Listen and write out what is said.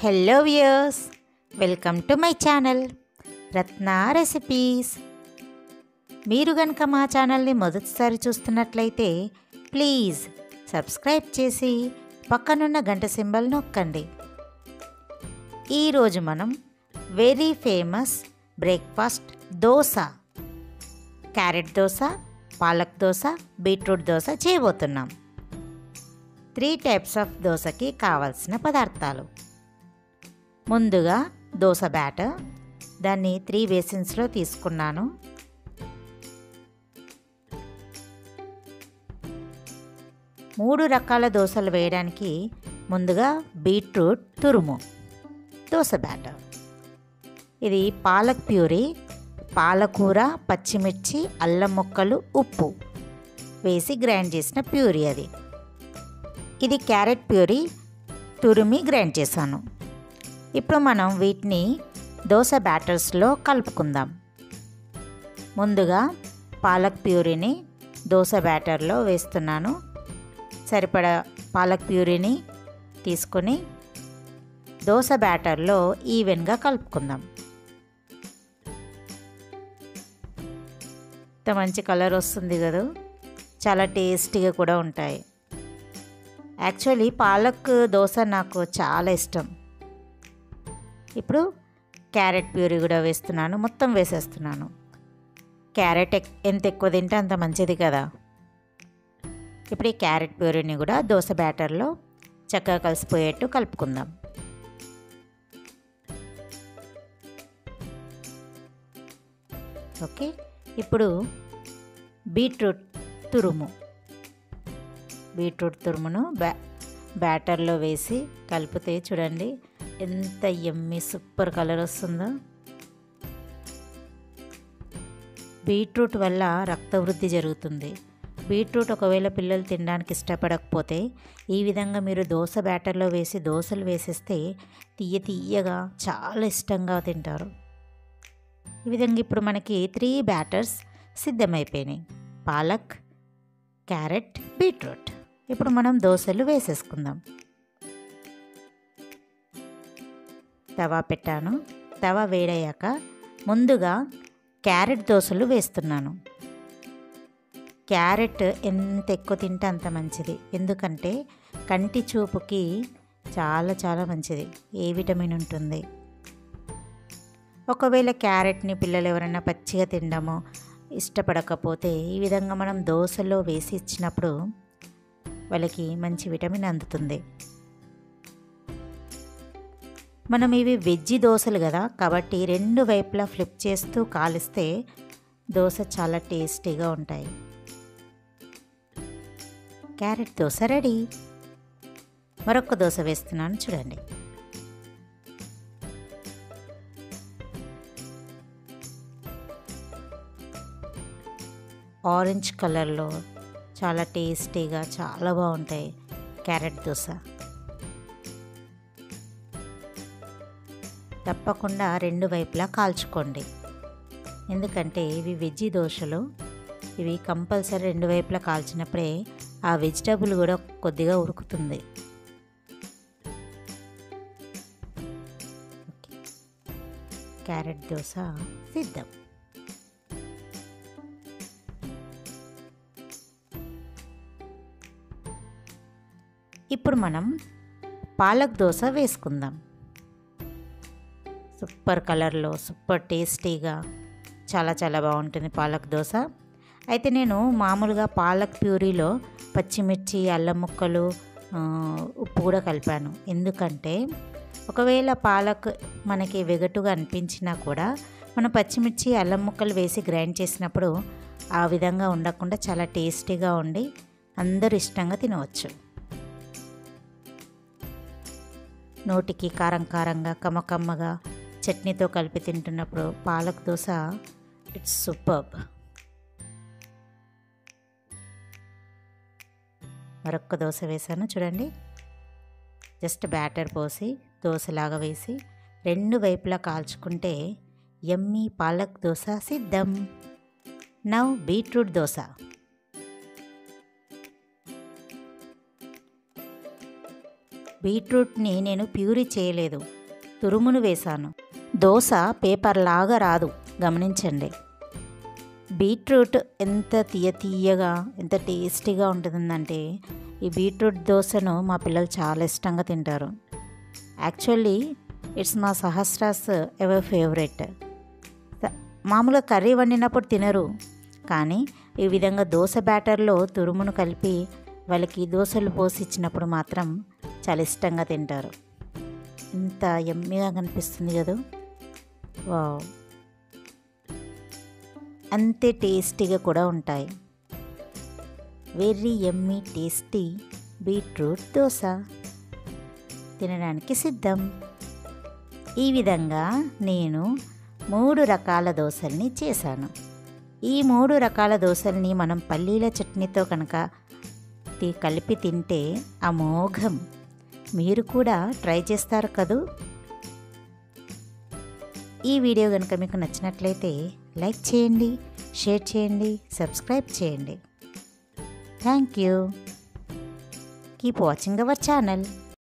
hello viewers welcome to my channel Ratna recipes మీరు కనుక మా ఛానల్ని మొదటిసారి చూస్తున్నట్లయితే ప్లీజ్ సబ్స్క్రైబ్ చేసి పక్కనున్న గంట సింబల్ నొక్కండి ఈరోజు మనం very famous breakfast dosa carrot dosa palak dosa beetroot dosa చేయబోతున్నాం త్రీ టైప్స్ ఆఫ్ దోశకి కావలసిన పదార్థాలు ముందుగా దోశ బ్యాటర్ దాన్ని త్రీ బేసిన్స్లో తీసుకున్నాను మూడు రకాల దోశలు వేయడానికి ముందుగా బీట్రూట్ తురుము దోశ బ్యాటర్ ఇది పాలక్ ప్యూరీ పాలకూర పచ్చిమిర్చి అల్లం ముక్కలు ఉప్పు వేసి గ్రైండ్ చేసిన ప్యూరీ అది ఇది క్యారెట్ ప్యూరీ తురిమి గ్రైండ్ చేశాను ఇప్పుడు మనం వీటిని దోశ బ్యాటర్స్లో కలుపుకుందాం ముందుగా పాలక్ ప్యూరీని దోశ బ్యాటర్లో వేస్తున్నాను సరిపడా పాలక్ ప్యూరీని తీసుకొని దోశ బ్యాటర్లో ఈవెన్గా కలుపుకుందాం ఇంత మంచి కలర్ వస్తుంది కదా చాలా టేస్టీగా కూడా ఉంటాయి యాక్చువల్లీ పాలక్ దోశ నాకు చాలా ఇష్టం ఇప్పుడు క్యారెట్ ప్యూరీ కూడా వేస్తున్నాను మొత్తం వేసేస్తున్నాను క్యారెట్ ఎంత ఎక్కువ తింటే అంత మంచిది కదా ఇప్పుడు ఈ క్యారెట్ ప్యూరీని కూడా దోశ బ్యాటర్లో చక్కగా కలిసిపోయేట్టు కలుపుకుందాం ఓకే ఇప్పుడు బీట్రూట్ తురుము బీట్రూట్ తురుమును బ్యా బ్యాటర్లో వేసి కలిపితే చూడండి ఎంత ఎమ్మి సూపర్ కలర్ వస్తుందో బీట్రూట్ వల్ల రక్త వృద్ధి జరుగుతుంది బీట్రూట్ ఒకవేళ పిల్లలు తినడానికి ఇష్టపడకపోతే ఈ విధంగా మీరు దోశ బ్యాటర్లో వేసి దోశలు వేసేస్తే తీయ తీయగా చాలా ఇష్టంగా తింటారు ఈ విధంగా ఇప్పుడు మనకి త్రీ బ్యాటర్స్ సిద్ధమైపోయినాయి పాలక్ క్యారెట్ బీట్రూట్ ఇప్పుడు మనం దోశలు వేసేసుకుందాం తవా పెట్టాను తవా వేడయ్యాక ముందుగా క్యారెట్ దోశలు వేస్తున్నాను క్యారెట్ ఎంత ఎక్కువ తింటే అంత మంచిది ఎందుకంటే కంటి చూపుకి చాలా చాలా మంచిది ఏ విటమిన్ ఉంటుంది ఒకవేళ క్యారెట్ని పిల్లలు ఎవరైనా పచ్చిగా తినడమో ఇష్టపడకపోతే ఈ విధంగా మనం దోశలో వేసి ఇచ్చినప్పుడు వాళ్ళకి మంచి విటమిన్ అందుతుంది మనం ఇవి వెజ్జి దోశలు కదా కాబట్టి రెండు వైపులా ఫ్లిప్ చేస్తూ కాలిస్తే దోశ చాలా టేస్టీగా ఉంటాయి క్యారెట్ దోశ రెడీ మరొక దోశ వేస్తున్నాను చూడండి ఆరెంజ్ కలర్లో చాలా టేస్టీగా చాలా బాగుంటాయి క్యారెట్ దోశ తప్పకుండా రెండు వైపులా కాల్చుకోండి ఎందుకంటే ఇవి వెజ్జీ దోశలు ఇవి కంపల్సరీ రెండు వైపులా కాల్చినప్పుడే ఆ వెజిటబుల్ కూడా కొద్దిగా ఉడుకుతుంది క్యారెట్ దోశ సిద్ధం ఇప్పుడు మనం పాలక్ దోశ వేసుకుందాం సూపర్ కలర్లో సూపర్ టేస్టీగా చాలా చాలా బాగుంటుంది పాలక్ దోశ అయితే నేను మామూలుగా పాలక్ ప్యూరీలో పచ్చిమిర్చి అల్లం ముక్కలు ఉప్పు కూడా కలిపాను ఎందుకంటే ఒకవేళ పాలక్ మనకి వెగటుగా అనిపించినా కూడా మనం పచ్చిమిర్చి అల్లం ముక్కలు వేసి గ్రైండ్ చేసినప్పుడు ఆ విధంగా ఉండకుండా చాలా టేస్టీగా ఉండి అందరూ ఇష్టంగా తినవచ్చు నోటికి కారం కారంగా కమ్మకమ్మగా చట్నీతో కలిపి తింటున్నప్పుడు పాలక్ దోశ ఇట్స్ సూపర్బ్ మరొక్క దోశ వేసాను చూడండి జస్ట్ బ్యాటర్ పోసి దోశలాగా వేసి రెండు వైపులా కాల్చుకుంటే ఎమ్మీ పాలక్ దోశ సిద్ధం నవ్ బీట్రూట్ దోశ బీట్రూట్ని నేను ప్యూరీ చేయలేదు తురుమును వేశాను దోశ పేపర్ లాగా రాదు గమనించండి బీట్రూట్ ఎంత తీయ తీయగా ఎంత టేస్టీగా ఉంటుందంటే ఈ బీట్రూట్ దోశను మా పిల్లలు చాలా ఇష్టంగా తింటారు యాక్చువల్లీ ఇట్స్ మా సహస్రాస్ ఎవర్ ఫేవరెట్ మామూలుగా కర్రీ వండినప్పుడు తినరు కానీ ఈ విధంగా దోశ బ్యాటర్లో తురుమును కలిపి వాళ్ళకి దోశలు పోసి ఇచ్చినప్పుడు మాత్రం చాలా ఇష్టంగా తింటారు ఇంత ఎమ్మిగా కనిపిస్తుంది కదా వావ్ అంతే టేస్టీగా కూడా ఉంటాయి వెరీ ఎమ్మీ టేస్టీ బీట్రూట్ దోశ తినడానికి సిద్ధం ఈ విధంగా నేను మూడు రకాల దోశల్ని చేశాను ఈ మూడు రకాల దోశల్ని మనం పల్లీల చట్నీతో కనుక తి- కలిపి తింటే అమోఘం మీరు కూడా ట్రై చేస్తారు కదూ ఈ వీడియో కనుక మీకు నచ్చినట్లయితే లైక్ చేయండి షేర్ చేయండి సబ్స్క్రైబ్ చేయండి thank you keep watching our channel